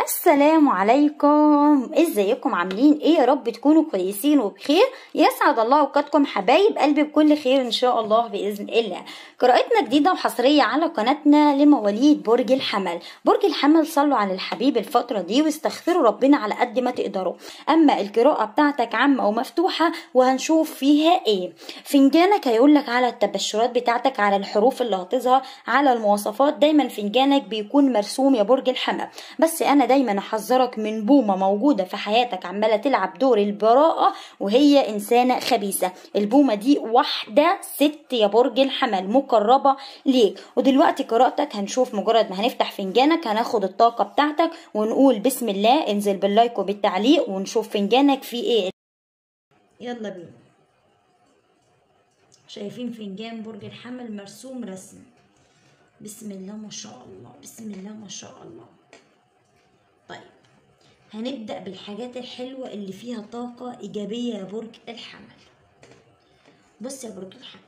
السلام عليكم ازيكم عاملين ايه يا رب تكونوا كويسين وبخير يسعد الله اوقاتكم حبايب قلبي بكل خير ان شاء الله باذن الله قراءتنا جديده وحصريه على قناتنا لمواليد برج الحمل برج الحمل صلوا على الحبيب الفتره دي واستغفروا ربنا على قد ما تقدروا اما القراءه بتاعتك عامه ومفتوحه وهنشوف فيها ايه فنجانك هيقول لك على التبشرات بتاعتك على الحروف اللي هتظهر على المواصفات دايما فنجانك بيكون مرسوم يا برج الحمل بس انا دايما احذرك من بومه موجوده في حياتك عماله تلعب دور البراءه وهي انسانه خبيثه البومه دي واحده ست يا برج الحمل مقربه ليك ودلوقتي قراءتك هنشوف مجرد ما هنفتح فنجانك هناخد الطاقه بتاعتك ونقول بسم الله انزل باللايك وبالتعليق ونشوف فنجانك فيه ايه يلا بينا شايفين فنجان برج الحمل مرسوم رسم بسم الله ما شاء الله بسم الله ما شاء الله طيب هنبدأ بالحاجات الحلوة اللي فيها طاقة إيجابية يا برج الحمل بص يا برج الحمل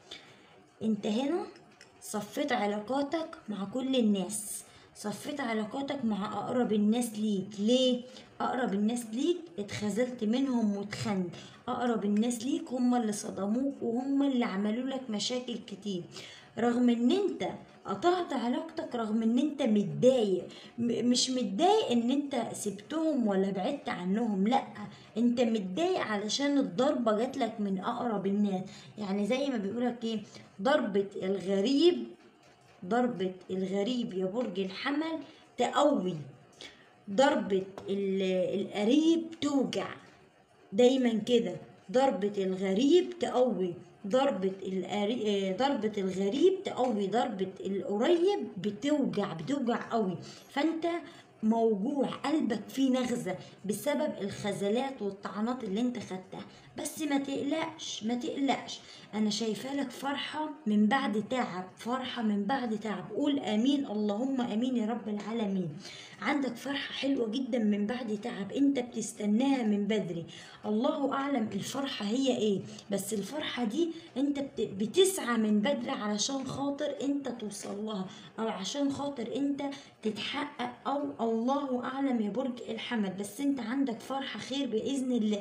انت هنا صفيت علاقاتك مع كل الناس صفيت علاقاتك مع أقرب الناس ليك ليه؟ أقرب الناس ليك اتخذلت منهم واتخنت أقرب الناس ليك هم اللي صدموك وهم اللي عملوا لك مشاكل كتير رغم ان انت قطعت علاقتك رغم ان انت متضايق مش متضايق ان انت سبتهم ولا بعدت عنهم لا انت متضايق علشان الضربة جاتلك من اقرب الناس يعني زي ما بيقولك ايه ضربة الغريب ضربة الغريب يا برج الحمل تقوي ضربة القريب توجع دايما كده ضربة الغريب تقوي ضربة القري... ضربة الغريب تقوي ضربة القريب بتوجع بتوجع قوي فانت موجوع قلبك فيه نغزة بسبب الخزلات والطعنات اللي انت خدتها بس ما تقلقش ما تقلقش انا شايفه لك فرحة من بعد تعب فرحة من بعد تعب قول امين اللهم امين يا رب العالمين عندك فرحة حلوة جدا من بعد تعب انت بتستناها من بدري الله اعلم الفرحة هي ايه بس الفرحة دي انت بتسعى من بدري علشان خاطر انت توصل لها او عشان خاطر انت تتحقق او الله اعلم يا برج الحمل بس انت عندك فرحة خير باذن الله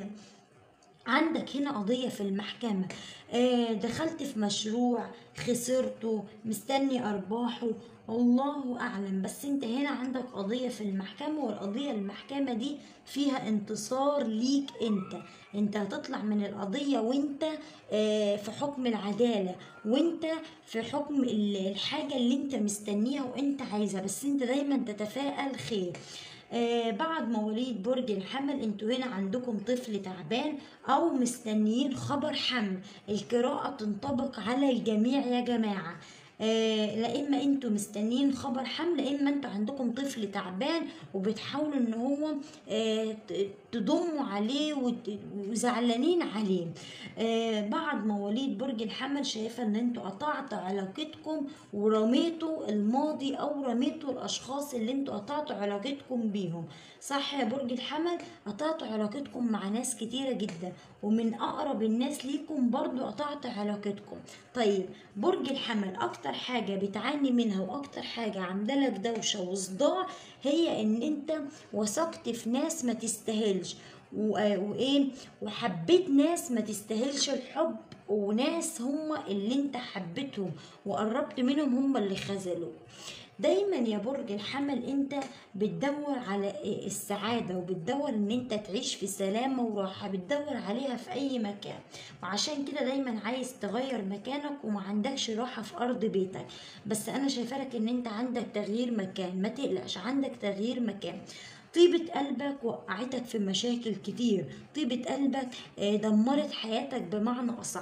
عندك هنا قضية في المحكمة آه دخلت في مشروع خسرته مستني أرباحه الله أعلم بس أنت هنا عندك قضية في المحكمة والقضية المحكمة دي فيها انتصار ليك أنت أنت هتطلع من القضية وأنت آه في حكم العدالة وأنت في حكم الحاجة اللي أنت مستنيها وأنت عايزها بس أنت دايما تتفائل خير آه بعد مواليد برج الحمل انتوا هنا عندكم طفل تعبان او مستنيين خبر حمل القراءة تنطبق على الجميع يا جماعة آه لا اما انتوا مستنيين خبر حمل لا اما انتوا عندكم طفل تعبان وبتحاولوا ان هو آه تضموا عليه وزعلانين عليه آه بعد مواليد برج الحمل شايفه ان انتوا قطعتوا علاقتكم ورميتوا الماضي او رميتوا الاشخاص اللي انتوا قطعتوا علاقتكم بيهم صح يا برج الحمل قطعتوا علاقتكم مع ناس كتيره جدا ومن اقرب الناس ليكم برضو قطعتوا علاقتكم طيب برج الحمل اكتر حاجه بتعاني منها واكتر حاجه عامله لك دوشه وصداع هي ان انت وثقت في ناس ما تستاهلش وايه وحبيت ناس ما تستاهلش الحب وناس هم اللي انت حبيتهم وقربت منهم هم اللي خذلوك دايما يا برج الحمل انت بتدور على السعادة وبتدور ان انت تعيش في سلامة وراحة بتدور عليها في اي مكان وعشان كده دايما عايز تغير مكانك وما عندكش راحة في ارض بيتك بس انا شايفالك ان انت عندك تغيير مكان ما تقلقش عندك تغيير مكان طيبة قلبك وقعتك في مشاكل كتير طيبة قلبك دمرت حياتك بمعنى أصح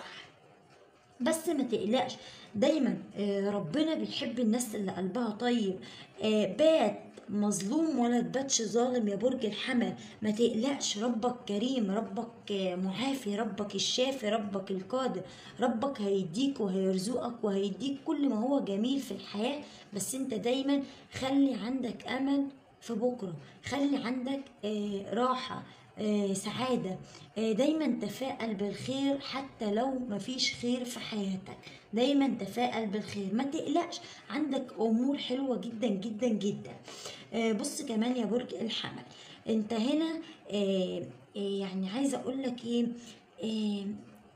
بس ما تقلقش دايما ربنا بيحب الناس اللي قلبها طيب بات مظلوم ولا تباتش ظالم يا برج الحمل ما تقلقش ربك كريم ربك معافي ربك الشافي ربك القادر ربك هيديك وهيرزقك وهيديك كل ما هو جميل في الحياة بس انت دايما خلي عندك امل في بكرة خلي عندك آه، راحة آه، سعادة آه، دايما تفائل بالخير حتى لو مفيش خير في حياتك دايما تفائل بالخير ما تقلقش عندك امور حلوة جدا جدا جدا آه، بص كمان يا برج الحمل انت هنا آه، آه، يعني عايزة اقول لك ايه آه،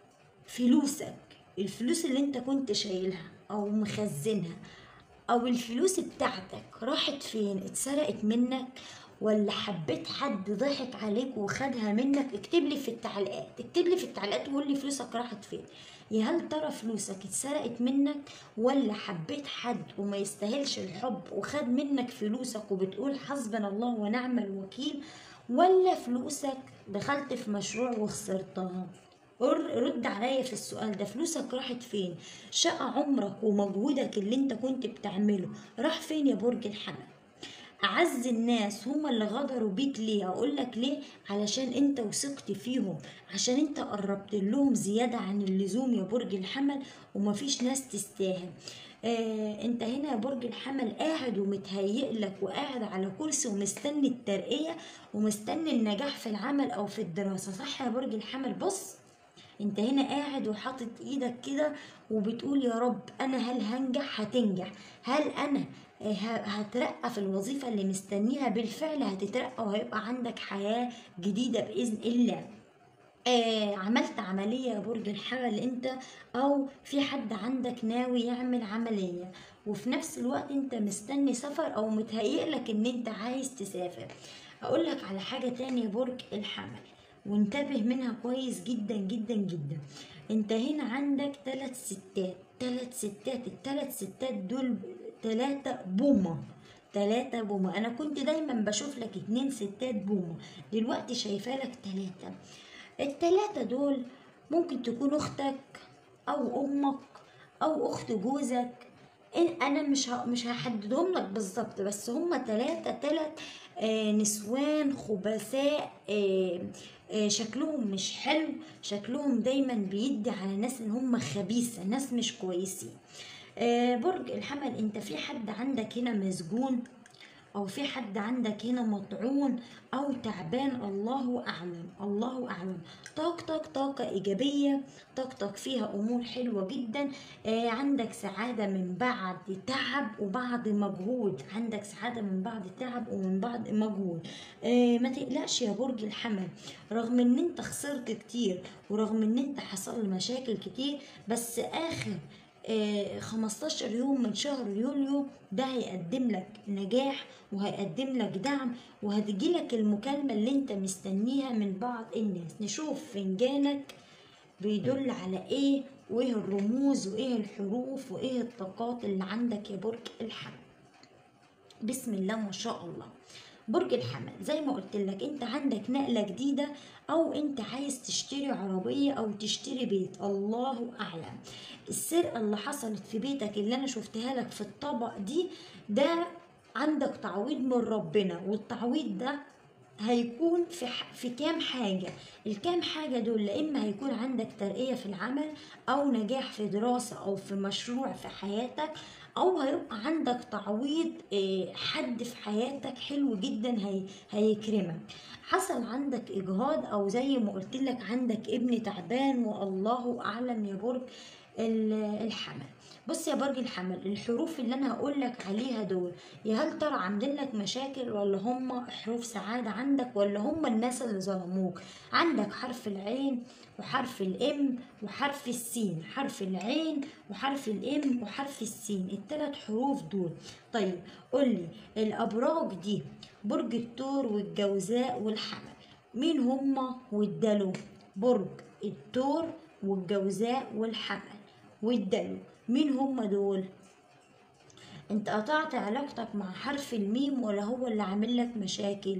فلوسك الفلوس اللي انت كنت شايلها او مخزنها او الفلوس بتاعتك راحت فين اتسرقت منك ولا حبيت حد ضحك عليك وخدها منك اكتب لي في التعليقات اكتب لي في التعليقات وقول لي فلوسك راحت فين يا هل ترى فلوسك اتسرقت منك ولا حبيت حد وما يستاهلش الحب وخد منك فلوسك وبتقول حسبنا الله ونعم الوكيل ولا فلوسك دخلت في مشروع وخسرتها قر- رد عليا في السؤال ده فلوسك راحت فين شقى عمرك ومجهودك اللي انت كنت بتعمله راح فين يا برج الحمل أعز الناس هما اللي غدروا بيك ليه أقول لك ليه علشان أنت وثقت فيهم عشان أنت قربت لهم زيادة عن اللزوم يا برج الحمل ومفيش ناس تستاهل آه انت هنا يا برج الحمل قاعد ومتهيئ لك وقاعد على كرسي ومستني الترقية ومستني النجاح في العمل او في الدراسة صح يا برج الحمل بص انت هنا قاعد وحاطط ايدك كده وبتقول يا رب انا هل هنجح هتنجح هل انا ه- هترقى في الوظيفة اللي مستنيها بالفعل هتترقى وهيبقى عندك حياة جديدة بإذن الله آه عملت عملية يا برج الحمل انت او في حد عندك ناوي يعمل عملية وفي نفس الوقت انت مستني سفر او متهيئ لك ان انت عايز تسافر اقول لك على حاجة تانية يا برج الحمل وانتبه منها كويس جدا جدا جدا انت هنا عندك ثلاث ستات ثلاث ستات الثلاث ستات دول ثلاثة بومة تلاتة بومة أنا كنت دايما بشوف لك اتنين ستات بومة دلوقتي شايفة لك تلاتة التلاتة دول ممكن تكون أختك أو أمك أو أخت جوزك إن- أنا مش ه- مش هحددهم لك بالظبط بس هما تلاتة تلات آه نسوان خبثاء آه آه شكلهم مش حلو شكلهم دايما بيدي على ناس ان هم خبيثة ناس مش كويسين آه برج الحمل انت في حد عندك هنا مسجون او في حد عندك هنا مطعون او تعبان الله اعلم الله اعلم طاقتك طاقة ايجابية طاقتك فيها امور حلوة جدا آه عندك سعادة من بعد تعب وبعد مجهود عندك سعادة من بعد تعب ومن بعد مجهود آه ما تقلقش يا برج الحمل رغم ان انت خسرت كتير ورغم ان انت حصل مشاكل كتير بس اخر آه، 15 يوم من شهر يوليو ده هيقدم لك نجاح وهيقدم لك دعم وهتجيلك المكالمة اللي انت مستنيها من بعض الناس نشوف فنجانك بيدل على ايه وايه الرموز وايه الحروف وايه الطاقات اللي عندك يا برج الحمل بسم الله ما شاء الله برج الحمل زي ما قلت لك انت عندك نقلة جديدة او انت عايز تشتري عربية او تشتري بيت الله اعلم السرقة اللي حصلت في بيتك اللي انا شفتها لك في الطبق دي ده عندك تعويض من ربنا والتعويض ده هيكون في ح... في كام حاجة الكام حاجة دول لا إما هيكون عندك ترقية في العمل أو نجاح في دراسة أو في مشروع في حياتك أو هيبقى عندك تعويض آه، حد في حياتك حلو جدا هي... هيكرمك حصل عندك إجهاض أو زي ما قلت لك عندك ابن تعبان والله أعلم يا برج ال- الحمل بص يا برج الحمل الحروف اللي انا هقول لك عليها دول يا هل ترى عاملين لك مشاكل ولا هم حروف سعادة عندك ولا هم الناس اللي ظلموك عندك حرف العين وحرف الام وحرف السين حرف العين وحرف الام وحرف السين الثلاث حروف دول طيب قولي الابراج دي برج الثور والجوزاء والحمل مين هما والدلو برج الثور والجوزاء والحمل والدلو مين هما دول انت قطعت علاقتك مع حرف الميم ولا هو اللي عامل لك مشاكل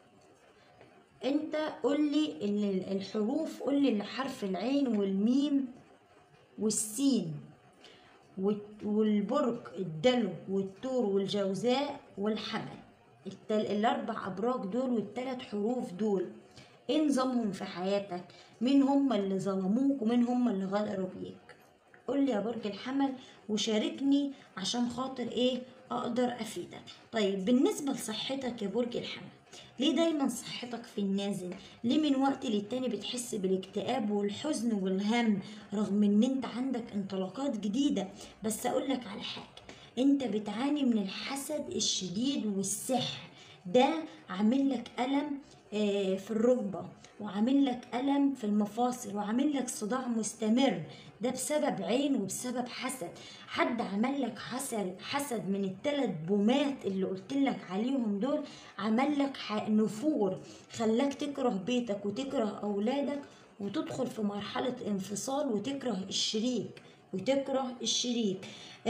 انت قولي ال- الحروف قولي اللي حرف العين والميم والسين والت- والبرج الدلو والثور والجوزاء والحمل التل... الاربع ابراج دول والثلاث حروف دول ايه نظامهم في حياتك مين هم اللي ظلموك ومين هم اللي غدروا بيك قول لي يا برج الحمل وشاركني عشان خاطر ايه اقدر افيدك طيب بالنسبة لصحتك يا برج الحمل ليه دايما صحتك في النازل ليه من وقت للتاني بتحس بالاكتئاب والحزن والهم رغم ان انت عندك انطلاقات جديدة بس اقولك على حاجة انت بتعاني من الحسد الشديد والسحر ده عامل لك ألم آه، في الركبة وعامل لك ألم في المفاصل وعامل لك صداع مستمر ده بسبب عين وبسبب حسد حد عمل لك حسد حسد من الثلاث بومات اللي قلت لك عليهم دول عمل لك ح- نفور خلاك تكره بيتك وتكره أولادك وتدخل في مرحلة انفصال وتكره الشريك وتكره الشريك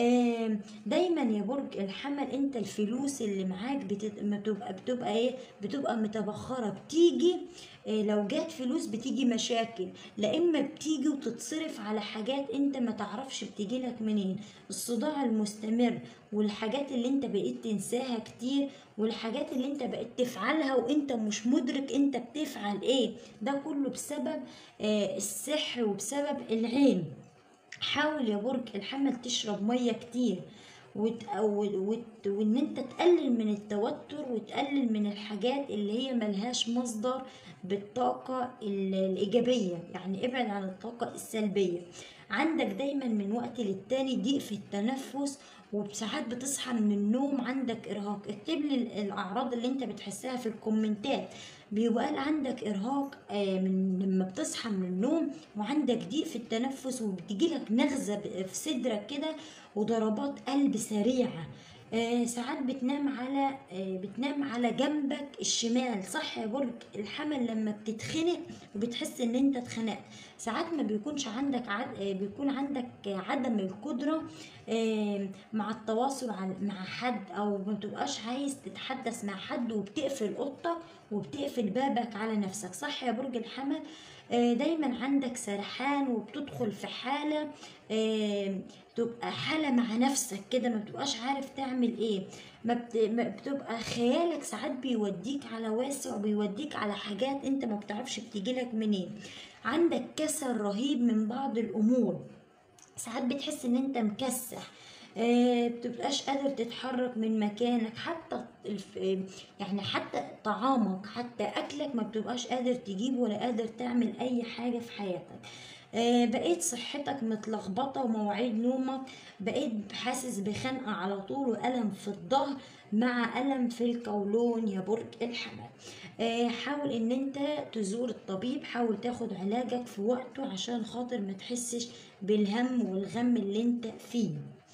آم، دايما يا برج الحمل انت الفلوس اللي معاك بتت... ما بتبقى بتبقى ايه بتبقى متبخره بتيجي آه، لو جات فلوس بتيجي مشاكل لا اما بتيجي وتتصرف على حاجات انت ما تعرفش بتيجي لك منين الصداع المستمر والحاجات اللي انت بقيت تنساها كتير والحاجات اللي انت بقيت تفعلها وانت مش مدرك انت بتفعل ايه ده كله بسبب آه، السحر وبسبب العين حاول يا برج الحمل تشرب ميه كتير وت... وت... وت... وان انت تقلل من التوتر وتقلل من الحاجات اللي هي ملهاش مصدر بالطاقة ال- الإيجابية يعني ابعد عن الطاقة السلبية عندك دايما من وقت للتاني ضيق في التنفس وساعات بتصحى من النوم عندك إرهاق اكتب لي ال- الأعراض اللي انت بتحسها في الكومنتات بيبقى قال عندك إرهاق آه، من لما بتصحى من النوم وعندك ضيق في التنفس وبتجيلك نغزة ب- في صدرك كده وضربات قلب سريعة آه، ساعات بتنام على آه، بتنام على جنبك الشمال صح يا برج الحمل لما بتتخنق وبتحس ان انت اتخنقت ساعات ما بيكونش عندك عد... آه، بيكون عندك آه، عدم القدرة آه، مع التواصل عن- مع حد او ما بتبقاش عايز تتحدث مع حد وبتقفل اوضتك وبتقفل بابك على نفسك صح يا برج الحمل آه، دايما عندك سرحان وبتدخل في حالة آه، تبقى حالة مع نفسك كده ما بتبقاش عارف تعمل ايه ما بت- ما بتبقى خيالك ساعات بيوديك على واسع وبيوديك على حاجات انت ما بتعرفش بتجيلك منين عندك كسل رهيب من بعض الامور ساعات بتحس ان انت مكسح آه، بتبقاش قادر تتحرك من مكانك حتى الف... آه، يعني حتى طعامك حتى اكلك ما بتبقاش قادر تجيب ولا قادر تعمل اي حاجة في حياتك آه، بقيت صحتك متلخبطة ومواعيد نومك بقيت حاسس بخنقة على طول وألم في الظهر مع ألم في القولون يا برج الحمل آه، حاول ان انت تزور الطبيب حاول تاخد علاجك في وقته عشان خاطر ما تحسش بالهم والغم اللي انت فيه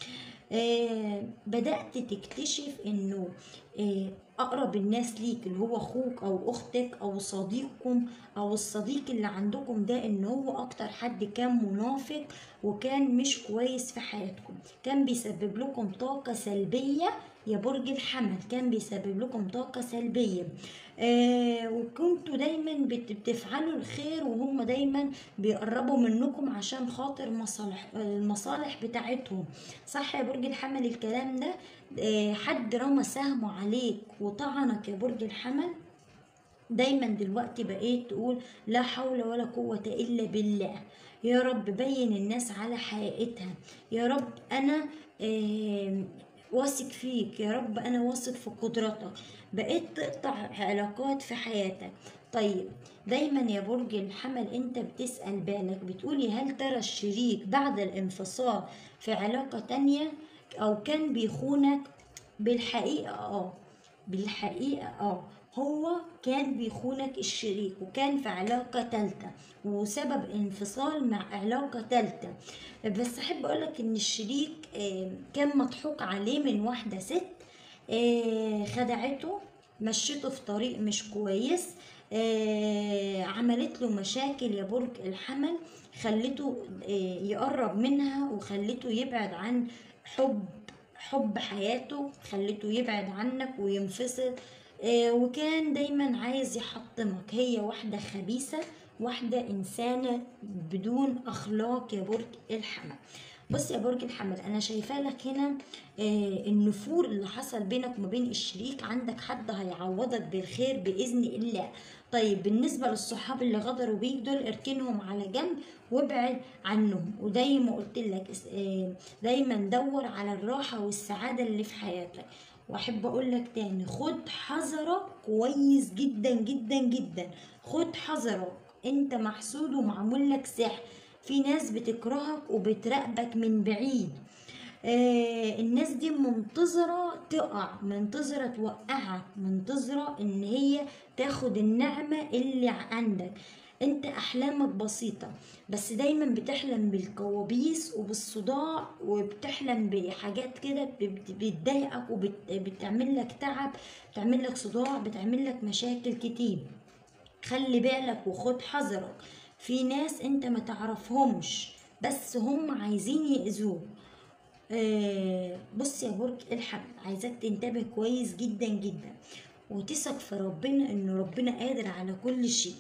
آه بدأت تكتشف انه آه اقرب الناس ليك اللي هو اخوك او اختك او صديقكم او الصديق اللي عندكم ده ان هو اكتر حد كان منافق وكان مش كويس في حياتكم كان بيسبب لكم طاقة سلبية يا برج الحمل كان بيسبب لكم طاقة سلبية آه وكنتوا دايما بت- بتفعلوا الخير وهم دايما بيقربوا منكم عشان خاطر مصالح المصالح بتاعتهم صح يا برج الحمل الكلام ده آه حد رمى سهمه عليك وطعنك يا برج الحمل دايما دلوقتي بقيت تقول لا حول ولا قوة إلا بالله يا رب بين الناس على حقيقتها يا رب أنا آه، واثق فيك يا رب أنا واثق في قدرتك بقيت تقطع علاقات في حياتك طيب دايما يا برج الحمل انت بتسأل بالك بتقولي هل ترى الشريك بعد الانفصال في علاقة تانية او كان بيخونك بالحقيقة اه بالحقيقة اه هو كان بيخونك الشريك وكان في علاقة تالتة وسبب انفصال مع علاقة تالتة بس أحب أقولك إن الشريك آه، كان مضحوك عليه من واحدة ست آه، خدعته مشيته في طريق مش كويس آه، عملت له مشاكل يا برج الحمل خلته آه، يقرب منها وخلته يبعد عن حب حب حياته خلته يبعد عنك وينفصل آه، وكان دايما عايز يحطمك هي واحدة خبيثة واحدة إنسانة بدون أخلاق يا برج الحمل بص يا برج الحمل انا شايفه لك هنا آه النفور اللي حصل بينك وما بين الشريك عندك حد هيعوضك بالخير باذن الله طيب بالنسبه للصحاب اللي غدروا بيك دول اركنهم على جنب وابعد عنهم ودايما ما قلت لك آه دايما دور على الراحه والسعاده اللي في حياتك واحب اقول لك تاني خد حذرك كويس جدا جدا جدا خد حذرك انت محسود ومعمول لك سحر في ناس بتكرهك وبتراقبك من بعيد آه الناس دي منتظرة تقع منتظرة توقعك منتظرة ان هي تاخد النعمة اللي عندك انت احلامك بسيطة بس دايما بتحلم بالكوابيس وبالصداع وبتحلم بحاجات كده بت- بتضايقك وبتعمل لك تعب بتعمل لك صداع بتعمل لك مشاكل كتير خلي بالك وخد حذرك في ناس انت ما تعرفهمش بس هم عايزين يأذوك آه بص يا برج الحمل عايزاك تنتبه كويس جدا جدا وتثق في ربنا ان ربنا قادر على كل شيء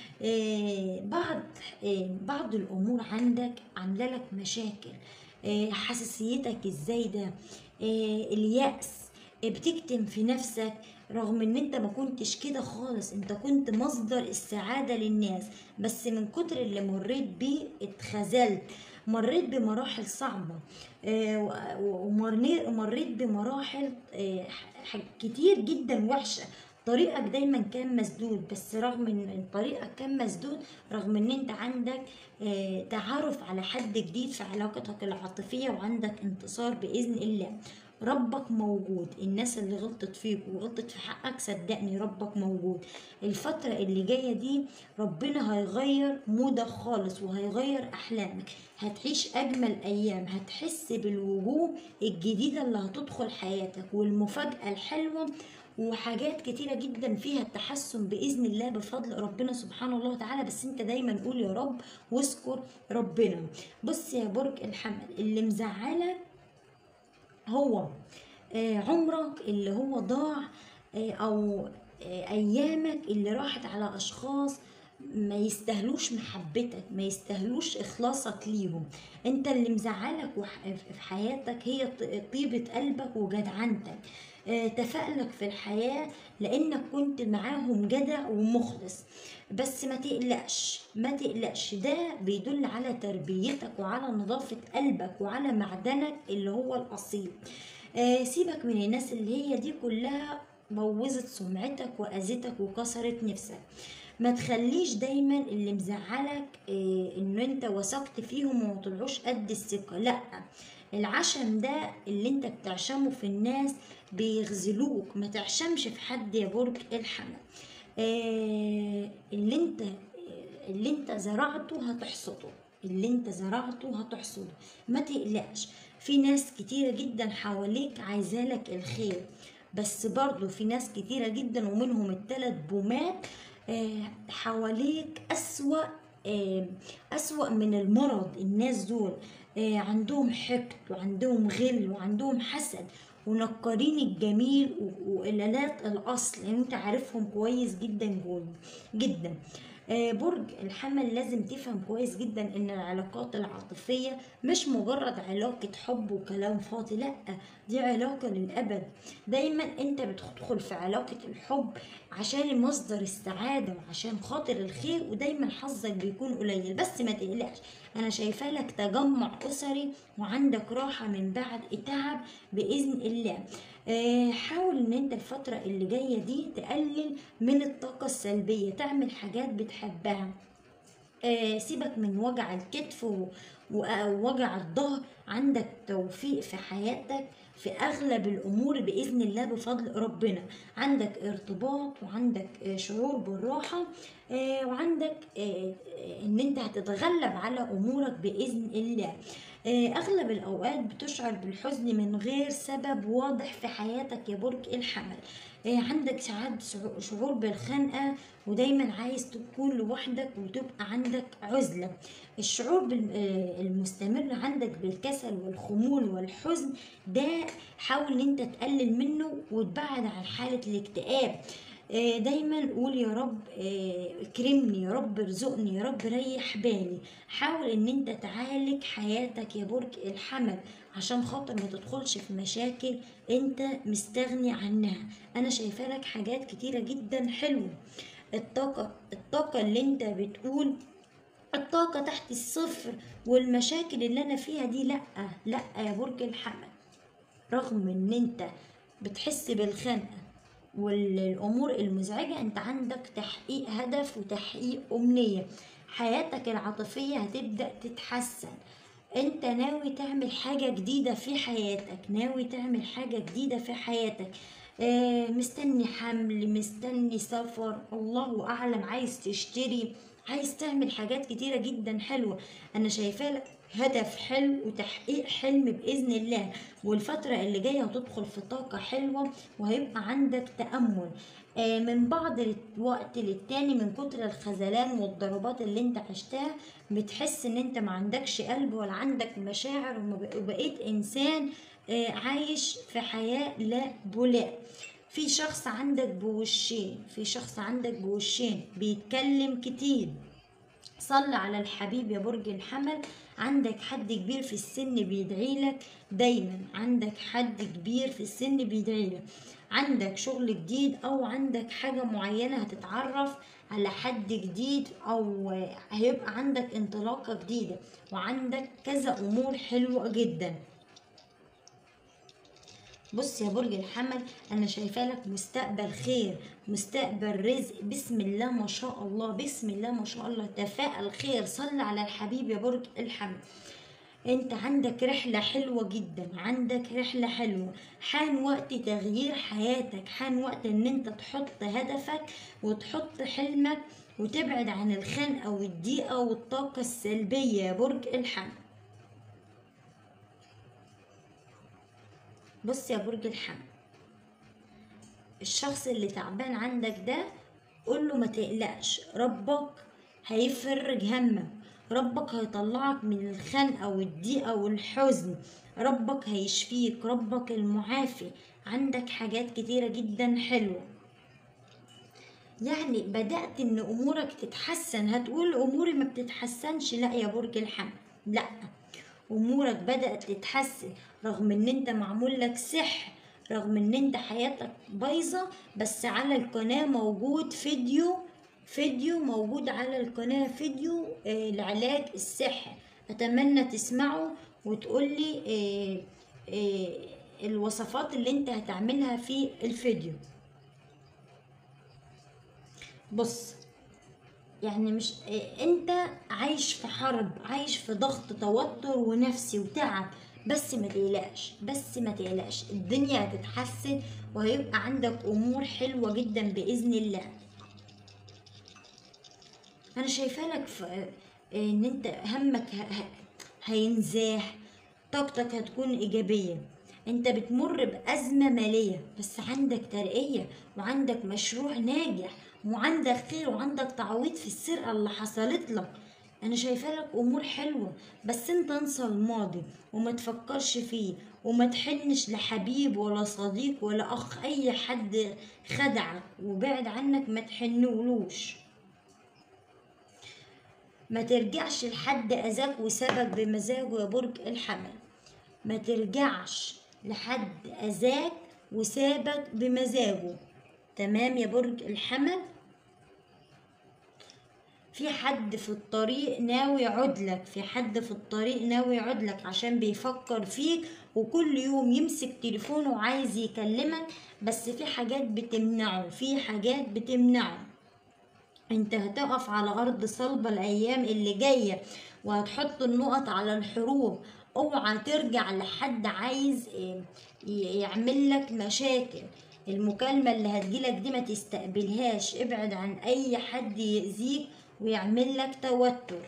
آه بعض آه بعض الامور عندك عامله لك مشاكل آه حساسيتك الزايده آه اليأس آه بتكتم في نفسك رغم ان انت ما كنتش كده خالص انت كنت مصدر السعادة للناس بس من كتر اللي مريت بيه اتخذلت مريت بمراحل صعبة آه، و- ومرني- ومريت بمراحل آه، ح- كتير جدا وحشة طريقك دايما كان مسدود بس رغم ان طريقك كان مسدود رغم ان انت عندك آه، تعرف على حد جديد في علاقتك العاطفية وعندك انتصار بإذن الله ربك موجود الناس اللي غلطت فيك وغلطت في حقك صدقني ربك موجود الفترة اللي جاية دي ربنا هيغير مودك خالص وهيغير أحلامك هتعيش أجمل أيام هتحس بالوجوه الجديدة اللي هتدخل حياتك والمفاجأة الحلوة وحاجات كتيرة جدا فيها التحسن بإذن الله بفضل ربنا سبحانه الله وتعالى بس انت دايما قول يا رب واذكر ربنا بص يا برج الحمل اللي مزعلك هو آه، عمرك اللي هو ضاع آه، او آه، ايامك اللي راحت على اشخاص ما يستاهلوش محبتك ما يستاهلوش اخلاصك ليهم انت اللي مزعلك وح- في حياتك هي ط- طيبة قلبك وجدعنتك آه، تفائلك في الحياة لانك كنت معاهم جدع ومخلص بس ما تقلقش ما تقلقش ده بيدل على تربيتك وعلى نظافة قلبك وعلى معدنك اللي هو الأصيل آه سيبك من الناس اللي هي دي كلها بوظت سمعتك وأذتك وكسرت نفسك ما تخليش دايما اللي مزعلك آه ان انت وثقت فيهم وما طلعوش قد الثقة لا العشم ده اللي انت بتعشمه في الناس بيغزلوك ما تعشمش في حد يا برج الحمل آه اللي انت اللي انت زرعته هتحصده اللي انت زرعته هتحصده ما تقلقش في ناس كتيرة جدا حواليك عايزالك الخير بس برضو في ناس كتيرة جدا ومنهم التلات بومات آه، حواليك أسوأ آه، أسوأ من المرض الناس دول آه، عندهم حقد وعندهم غل وعندهم حسد ونكرين الجميل و- وقلالات الأصل يعني انت عارفهم كويس جدا جول جدا آه، برج الحمل لازم تفهم كويس جدا ان العلاقات العاطفية مش مجرد علاقة حب وكلام فاضي لا دي علاقة للأبد دايما انت بتدخل في علاقة الحب عشان مصدر السعادة وعشان خاطر الخير ودايما حظك بيكون قليل بس ما تقلقش انا شايفة لك تجمع اسري وعندك راحة من بعد تعب بإذن الله آه، حاول ان انت الفترة اللي جاية دي تقلل من الطاقة السلبية تعمل حاجات بتحبها آه، سيبك من وجع الكتف و- ووجع الظهر عندك توفيق في حياتك في اغلب الامور باذن الله بفضل ربنا عندك ارتباط وعندك آه، شعور بالراحه آه، وعندك آه، آه، ان انت هتتغلب على امورك باذن الله آه، اغلب الاوقات بتشعر بالحزن من غير سبب واضح في حياتك يا برج الحمل آه، عندك ساعات شعو- شعور بالخنقه ودايما عايز تكون لوحدك وتبقى عندك عزله الشعور بال- آه، المستمر عندك بالكسل والخمول والحزن ده حاول ان انت تقلل منه وتبعد عن حاله الاكتئاب آه، دايما قول يا رب آه، اكرمني يا رب ارزقني يا رب ريح بالي حاول ان انت تعالج حياتك يا برج الحمل عشان خاطر ما تدخلش في مشاكل انت مستغني عنها انا شايفه لك حاجات كتيره جدا حلوه الطاقه الطاقه اللي انت بتقول الطاقة تحت الصفر والمشاكل اللي أنا فيها دي لأ لأ يا برج الحمل رغم إن أنت بتحس بالخنقة والأمور المزعجة أنت عندك تحقيق هدف وتحقيق أمنية حياتك العاطفية هتبدأ تتحسن انت ناوي تعمل حاجة جديدة في حياتك ناوي تعمل حاجة جديدة في حياتك آه، مستني حمل مستني سفر الله أعلم عايز تشتري عايز تعمل حاجات كتيرة جدا حلوة أنا شايفاه لك هدف حلو وتحقيق حلم بإذن الله والفترة اللي جاية هتدخل في طاقة حلوة وهيبقى عندك تأمل آه، من بعض الوقت للتاني من كتر الخذلان والضربات اللي انت عشتها بتحس ان انت ما عندكش قلب ولا عندك مشاعر وما بق- وبقيت انسان آه، عايش في حياة لا بلاء في شخص عندك بوشين في شخص عندك بوشين بيتكلم كتير صل على الحبيب يا برج الحمل عندك حد كبير في السن بيدعي لك دايما عندك حد كبير في السن بيدعي لك عندك شغل جديد او عندك حاجة معينة هتتعرف على حد جديد او هيبقى عندك انطلاقة جديدة وعندك كذا امور حلوة جدا بص يا برج الحمل انا شايفه لك مستقبل خير مستقبل رزق بسم الله ما شاء الله بسم الله ما شاء الله تفائل خير صل على الحبيب يا برج الحمل انت عندك رحلة حلوة جدا عندك رحلة حلوة حان وقت تغيير حياتك حان وقت ان انت تحط هدفك وتحط حلمك وتبعد عن الخنقة والضيقة والطاقة السلبية يا برج الحمل بص يا برج الحمل الشخص اللي تعبان عندك ده قول له ما تقلقش ربك هيفرج همك ربك هيطلعك من الخنقة والضيقة والحزن ربك هيشفيك ربك المعافي عندك حاجات كتيرة جدا حلوة يعني بدأت ان امورك تتحسن هتقول اموري ما بتتحسنش لا يا برج الحمل لا امورك بدأت تتحسن رغم ان انت معمول لك سحر رغم ان انت حياتك بايظة بس على القناة موجود فيديو فيديو موجود على القناة فيديو آه لعلاج السحر اتمنى تسمعه وتقولي آه آه الوصفات اللي انت هتعملها في الفيديو بص يعني مش إيه، انت عايش في حرب عايش في ضغط توتر ونفسي وتعب بس ما تقلقش بس ما تقلقش الدنيا هتتحسن وهيبقى عندك امور حلوة جدا باذن الله انا شايفه لك في ان انت همك ه- ه- هينزاح طاقتك هتكون ايجابيه انت بتمر بازمه ماليه بس عندك ترقيه وعندك مشروع ناجح وعندك خير وعندك تعويض في السرقه اللي حصلت لك انا شايفه لك امور حلوه بس انت انسى الماضي وما تفكرش فيه وما تحنش لحبيب ولا صديق ولا اخ اي حد خدعك وبعد عنك ما تحنولوش ما ترجعش لحد أذاك وسابك بمزاجه يا برج الحمل ما ترجعش لحد أذاك وسابك بمزاجه تمام يا برج الحمل في حد في الطريق ناوي يعودلك في حد في الطريق ناوي يعودلك عشان بيفكر فيك وكل يوم يمسك تليفونه وعايز يكلمك بس في حاجات بتمنعه في حاجات بتمنعه انت هتقف على ارض صلبة الايام اللي جاية وهتحط النقط على الحروف اوعى ترجع لحد عايز اه، ي- يعمل لك مشاكل المكالمة اللي هتجيلك دي ما تستقبلهاش ابعد عن اي حد يأذيك ويعمل لك توتر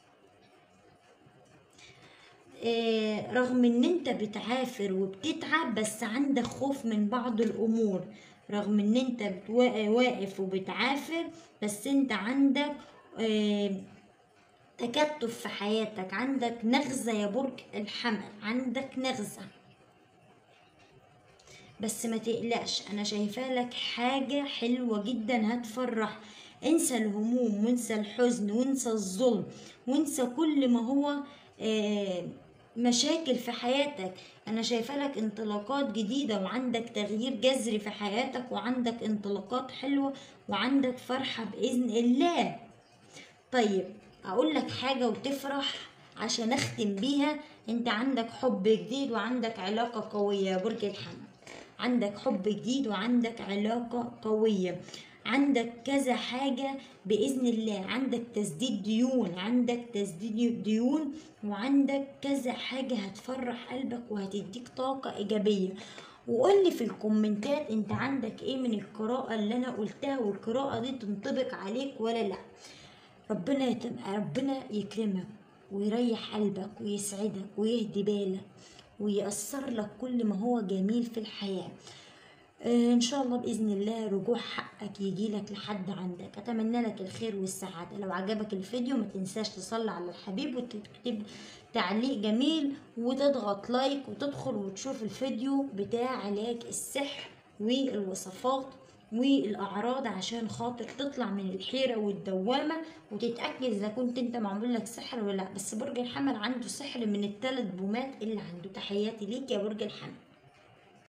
آه، رغم ان انت بتعافر وبتتعب بس عندك خوف من بعض الامور رغم ان انت بتوا- واقف وبتعافر بس انت عندك آه، تكتف في حياتك عندك نغزة يا برج الحمل عندك نغزة بس ما تقلقش انا شايفه لك حاجه حلوه جدا هتفرح انسى الهموم وانسى الحزن وانسى الظلم وانسى كل ما هو آه مشاكل في حياتك انا شايفه لك انطلاقات جديده وعندك تغيير جذري في حياتك وعندك انطلاقات حلوه وعندك فرحه باذن الله طيب اقول لك حاجه وتفرح عشان اختم بيها انت عندك حب جديد وعندك علاقه قويه يا برج الحمل عندك حب جديد وعندك علاقه قويه عندك كذا حاجة بإذن الله عندك تسديد ديون عندك تسديد ديون وعندك كذا حاجة هتفرح قلبك وهتديك طاقة إيجابية وقول لي في الكومنتات انت عندك ايه من القراءة اللي انا قلتها والقراءة دي تنطبق عليك ولا لا ربنا يتم ربنا يكرمك ويريح قلبك ويسعدك ويهدي بالك ويأثر لك كل ما هو جميل في الحياة آه، ان شاء الله باذن الله رجوع حقك يجي لك لحد عندك اتمنى لك الخير والسعاده لو عجبك الفيديو ما تنساش تصلي على الحبيب وتكتب تعليق جميل وتضغط لايك وتدخل وتشوف الفيديو بتاع علاج السحر والوصفات والاعراض عشان خاطر تطلع من الحيره والدوامه وتتاكد اذا كنت انت معمول لك سحر ولا لا بس برج الحمل عنده سحر من الثلاث بومات اللي عنده تحياتي ليك يا برج الحمل